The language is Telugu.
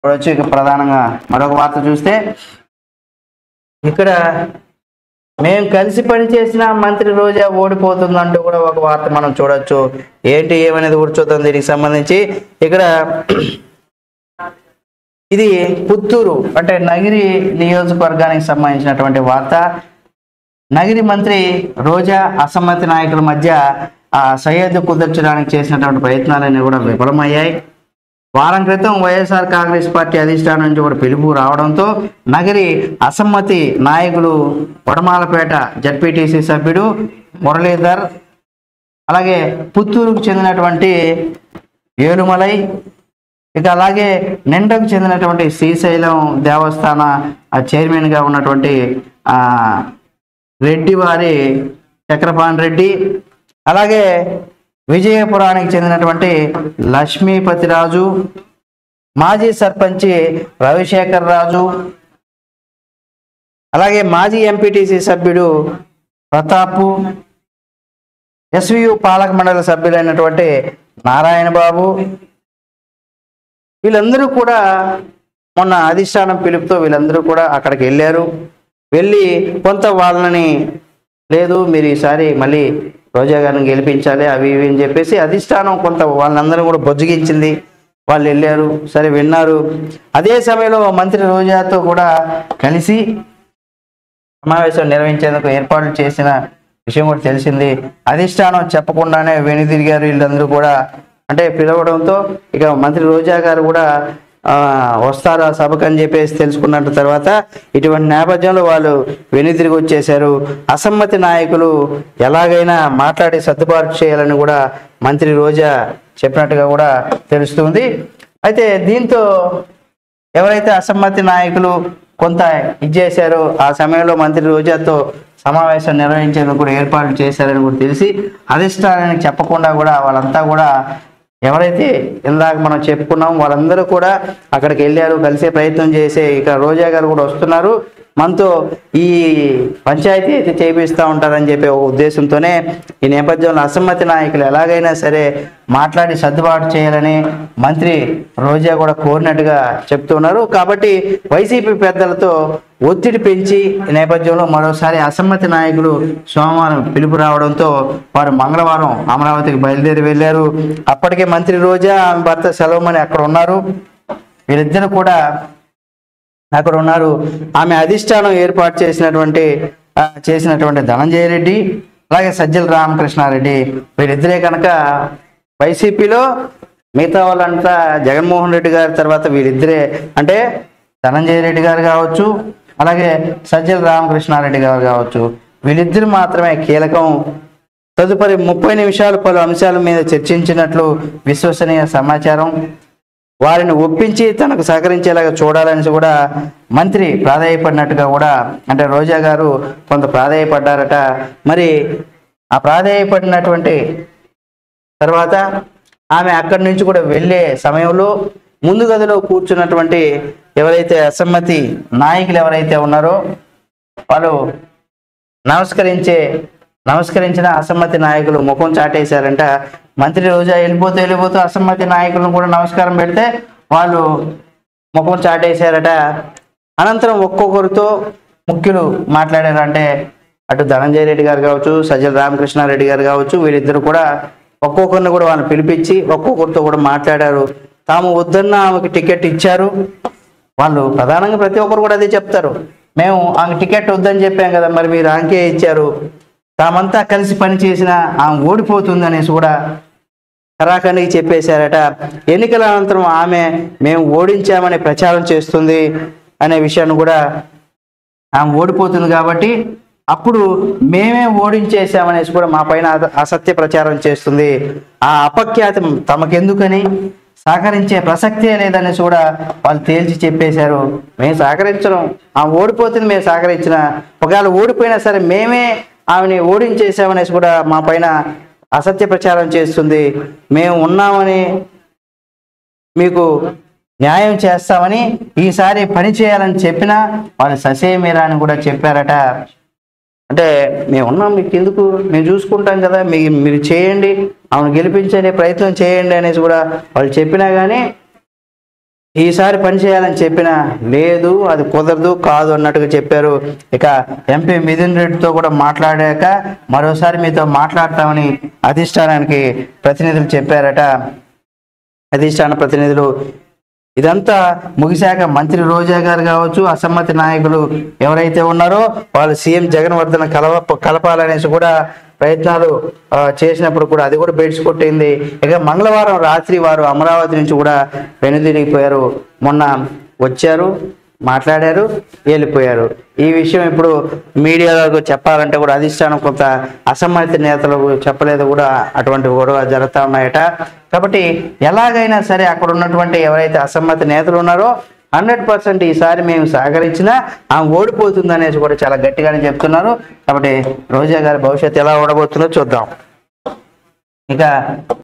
చూడొచ్చు ఇక ప్రధానంగా మరొక వార్త చూస్తే ఇక్కడ మేము కలిసి పనిచేసిన మంత్రి రోజా ఓడిపోతుందంటూ కూడా ఒక వార్త మనం చూడొచ్చు ఏంటి ఏమనేది కూడా చూద్దాం దీనికి సంబంధించి ఇక్కడ ఇది పుత్తూరు అంటే నగిరి నియోజకవర్గానికి సంబంధించినటువంటి వార్త నగిరి మంత్రి రోజా అసమ్మతి నాయకుల మధ్య ఆ సయ్యద్దు కుదర్చడానికి చేసినటువంటి ప్రయత్నాలన్నీ కూడా విఫలమయ్యాయి వారం క్రితం వైఎస్ఆర్ కాంగ్రెస్ పార్టీ అధిష్టానం నుంచి కూడా పిలుపు రావడంతో నగరి అసమ్మతి నాయకులు వడమాలపేట జడ్పీటీసీ సభ్యుడు మురళీధర్ అలాగే పుత్తూరుకు చెందినటువంటి ఏలుమలై ఇక అలాగే నిండకు చెందినటువంటి శ్రీశైలం దేవస్థాన ఆ చైర్మన్గా ఉన్నటువంటి ఆ రెడ్డి వారి చక్రపాణి రెడ్డి అలాగే విజయపురానికి చెందినటువంటి లక్ష్మీపతిరాజు మాజీ సర్పంచి రవిశేఖర్ రాజు అలాగే మాజీ ఎంపీటీసీ సభ్యుడు ప్రతాపు ఎస్వియు పాలక మండలి సభ్యులైనటువంటి నారాయణ బాబు వీళ్ళందరూ కూడా మొన్న అధిష్టానం పిలుపుతో వీళ్ళందరూ కూడా అక్కడికి వెళ్ళారు వెళ్ళి కొంత వాళ్ళని లేదు మీరు ఈసారి మళ్ళీ రోజా గారిని గెలిపించాలి అవి ఇవి అని చెప్పేసి అధిష్టానం కొంత వాళ్ళందరూ కూడా బొజ్జగించింది వాళ్ళు వెళ్ళారు సరే విన్నారు అదే సమయంలో మంత్రి రోజాతో కూడా కలిసి సమావేశం నిర్వహించేందుకు ఏర్పాట్లు చేసిన విషయం కూడా తెలిసింది అధిష్టానం చెప్పకుండానే వెనుదిరిగారు వీళ్ళందరూ కూడా అంటే పిలవడంతో ఇక మంత్రి రోజా గారు కూడా ఆ, వస్తారు ఆ సభకు అని చెప్పేసి తెలుసుకున్న తర్వాత ఇటువంటి నేపథ్యంలో వాళ్ళు వెనుదిరిగి వచ్చేశారు అసమ్మతి నాయకులు ఎలాగైనా మాట్లాడి సర్దుబాటు చేయాలని కూడా మంత్రి రోజా చెప్పినట్టుగా కూడా తెలుస్తుంది అయితే దీంతో ఎవరైతే అసమ్మతి నాయకులు కొంత ఇచ్చేశారో ఆ సమయంలో మంత్రి రోజాతో సమావేశం నిర్వహించేందుకు కూడా ఏర్పాట్లు చేశారని కూడా తెలిసి అధిష్టానానికి చెప్పకుండా కూడా వాళ్ళంతా కూడా ఎవరైతే ఇందాక మనం చెప్పుకున్నాం వాళ్ళందరూ కూడా అక్కడికి వెళ్ళారు కలిసే ప్రయత్నం చేసే ఇక రోజా గారు కూడా వస్తున్నారు మనతో ఈ పంచాయతీ అయితే చేపిస్తూ ఉంటారని చెప్పే ఒక ఉద్దేశంతోనే ఈ నేపథ్యంలో అసమ్మతి నాయకులు ఎలాగైనా సరే మాట్లాడి సర్దుబాటు చేయాలని మంత్రి రోజా కూడా కోరినట్టుగా చెప్తున్నారు కాబట్టి వైసీపీ పెద్దలతో ఒత్తిడి పెంచి ఈ నేపథ్యంలో మరోసారి అసమ్మతి నాయకులు సోమవారం పిలుపు రావడంతో వారు మంగళవారం అమరావతికి బయలుదేరి వెళ్ళారు అప్పటికే మంత్రి రోజా ఆమె భర్త సెలవుమని అక్కడ ఉన్నారు వీరిద్దరు కూడా అక్కడ ఉన్నారు ఆమె అధిష్టానం ఏర్పాటు చేసినటువంటి ఆ, చేసినటువంటి ధనంజయ రెడ్డి అలాగే సజ్జల రామకృష్ణారెడ్డి వీరిద్దరే కనుక వైసీపీలో మిగతా వాళ్ళంతా జగన్మోహన్ రెడ్డి గారి తర్వాత వీరిద్దరే అంటే ధనంజయ రెడ్డి గారు కావచ్చు అలాగే సజ్జల రామకృష్ణారెడ్డి గారు కావచ్చు వీళ్ళిద్దరు మాత్రమే కీలకం తదుపరి ముప్పై నిమిషాలు పలు అంశాల మీద చర్చించినట్లు విశ్వసనీయ సమాచారం వారిని ఒప్పించి తనకు సహకరించేలాగా చూడాలని కూడా మంత్రి ప్రాధాయపడినట్టుగా కూడా అంటే రోజా గారు కొంత ప్రాధాయపడ్డారట మరి ఆ ప్రాధాయపడినటువంటి తర్వాత ఆమె అక్కడి నుంచి కూడా వెళ్ళే సమయంలో ముందు గదిలో కూర్చున్నటువంటి ఎవరైతే అసమ్మతి నాయకులు ఎవరైతే ఉన్నారో వాళ్ళు నమస్కరించే నమస్కరించిన అసమ్మతి నాయకులు ముఖం చాటేశారంట మంత్రి రోజా వెళ్ళిపోతూ వెళ్ళిపోతూ అసమ్మతి నాయకులను కూడా నమస్కారం పెడితే వాళ్ళు ముఖం చాటేశారట అనంతరం ఒక్కొక్కరితో ముఖ్యులు మాట్లాడారు అంటే అటు ధనంజయ రెడ్డి గారు కావచ్చు సజ్జల రామకృష్ణారెడ్డి గారు కావచ్చు వీరిద్దరు కూడా ఒక్కొక్కరిని కూడా వాళ్ళని పిలిపించి ఒక్కొక్కరితో కూడా మాట్లాడారు తాము వద్దన్న ఆమెకి టికెట్ ఇచ్చారు వాళ్ళు ప్రధానంగా ప్రతి ఒక్కరు కూడా అదే చెప్తారు మేము ఆమె టికెట్ వద్దని చెప్పాం కదా మరి మీరు ఆంకే ఇచ్చారు తామంతా కలిసి పనిచేసిన ఆమె ఓడిపోతుంది అనేసి కూడా కరాఖండికి చెప్పేశారట ఎన్నికల అనంతరం ఆమె మేము ఓడించామని ప్రచారం చేస్తుంది అనే విషయాన్ని కూడా ఆమె ఓడిపోతుంది కాబట్టి అప్పుడు మేమే ఓడించేసామనేసి కూడా మా పైన అద- అసత్య ప్రచారం చేస్తుంది ఆ అపఖ్యాతి తమకెందుకని సహకరించే ప్రసక్తే లేదనేసి కూడా వాళ్ళు తేల్చి చెప్పేశారు మేము సహకరించడం ఆమె ఓడిపోతుంది మేము సహకరించిన ఒకవేళ ఓడిపోయినా సరే మేమే ఆమెని ఓడించేసామనేసి కూడా మా పైన అసత్య ప్రచారం చేస్తుంది మేము ఉన్నామని మీకు న్యాయం చేస్తామని ఈసారి పని చేయాలని చెప్పినా వాళ్ళు ససేమిరా అని కూడా చెప్పారట అంటే మేము ఉన్నాం మీకు ఎందుకు మేము చూసుకుంటాం కదా మీ మీరు చేయండి ఆమెను గెలిపించే ప్రయత్నం చేయండి అనేసి కూడా వాళ్ళు చెప్పినా కానీ ఈసారి పని చేయాలని చెప్పినా లేదు అది కుదరదు కాదు అన్నట్టుగా చెప్పారు ఇక ఎంపీ మిథున్ రెడ్డితో కూడా మాట్లాడాక మరోసారి మీతో మాట్లాడతామని అధిష్టానానికి ప్రతినిధులు చెప్పారట అధిష్టాన ప్రతినిధులు ఇదంతా ముగిశాక మంత్రి రోజా గారు కావచ్చు అసమ్మతి నాయకులు ఎవరైతే ఉన్నారో వాళ్ళు సీఎం జగన్వర్ధన్ కలవ కలపాలనేసి కూడా ప్రయత్నాలు ఆ, చేసినప్పుడు కూడా అది కూడా బెడ్స్ కొట్టింది ఇక మంగళవారం రాత్రి వారు అమరావతి నుంచి కూడా వెనుదిరిగిపోయారు మొన్న వచ్చారు మాట్లాడారు వెళ్ళిపోయారు ఈ విషయం ఇప్పుడు మీడియాలో చెప్పాలంటే కూడా అధిష్టానం కొంత అసమ్మతి నేతలకు చెప్పలేదు కూడా అటువంటి గొడవ జరుగుతూ ఉన్నాయట కాబట్టి ఎలాగైనా సరే అక్కడ ఉన్నటువంటి ఎవరైతే అసమ్మతి నేతలు ఉన్నారో హండ్రెడ్ పర్సెంట్ ఈసారి మేము సహకరించినా ఆమె ఓడిపోతుంది అనేసి కూడా చాలా గట్టిగానే చెప్తున్నారు కాబట్టి రోజా గారి భవిష్యత్తు ఎలా ఓడబోతుందో చూద్దాం ఇక